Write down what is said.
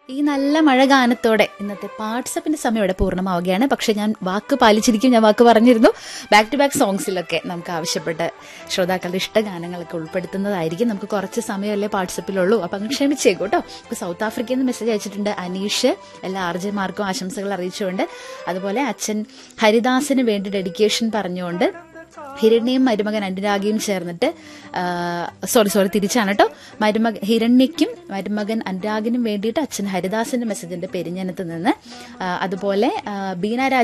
ഈ നല്ല മഴ ഗാനത്തോടെ ഇന്നത്തെ വാട്സപ്പിന്റെ സമയം ഇവിടെ പൂർണ്ണമാവുകയാണ് പക്ഷെ ഞാൻ വാക്ക് പാലിച്ചിരിക്കും ഞാൻ വാക്ക് പറഞ്ഞിരുന്നു ബാക്ക് ടു ബാക്ക് സോങ്സിലൊക്കെ നമുക്ക് ആവശ്യപ്പെട്ട ശ്രോതാക്കളുടെ ഇഷ്ട ഗാനങ്ങളൊക്കെ ഉൾപ്പെടുത്തുന്നതായിരിക്കും നമുക്ക് കുറച്ച് സമയമല്ലേ വാട്സപ്പിലുള്ളൂ അപ്പൊ അങ്ങ് ക്ഷമിച്ചേക്കും കേട്ടോ ഇപ്പൊ സൗത്ത് ആഫ്രിക്കയിൽ നിന്ന് മെസ്സേജ് അയച്ചിട്ടുണ്ട് അനീഷ് എല്ലാ ആർജന്മാർക്കും ആശംസകൾ അറിയിച്ചുകൊണ്ട് അതുപോലെ അച്ഛൻ ഹരിദാസിന് വേണ്ടി ഡെഡിക്കേഷൻ പറഞ്ഞുകൊണ്ട് ഹിരണ്യയും മരുമകൻ അനുരാഗയും ചേർന്നിട്ട് സോറി സോറി തിരിച്ചാണ് കേട്ടോ മരുമക ഹിരണ്യയ്ക്കും മരുമകൻ അനുരാഗിനും വേണ്ടിയിട്ട് അച്ഛൻ ഹരിദാസിന്റെ മെസ്സേജിന്റെ പെരിഞ്ഞനത്ത് നിന്ന് ആ, അതുപോലെ ആ, ബീന രാജ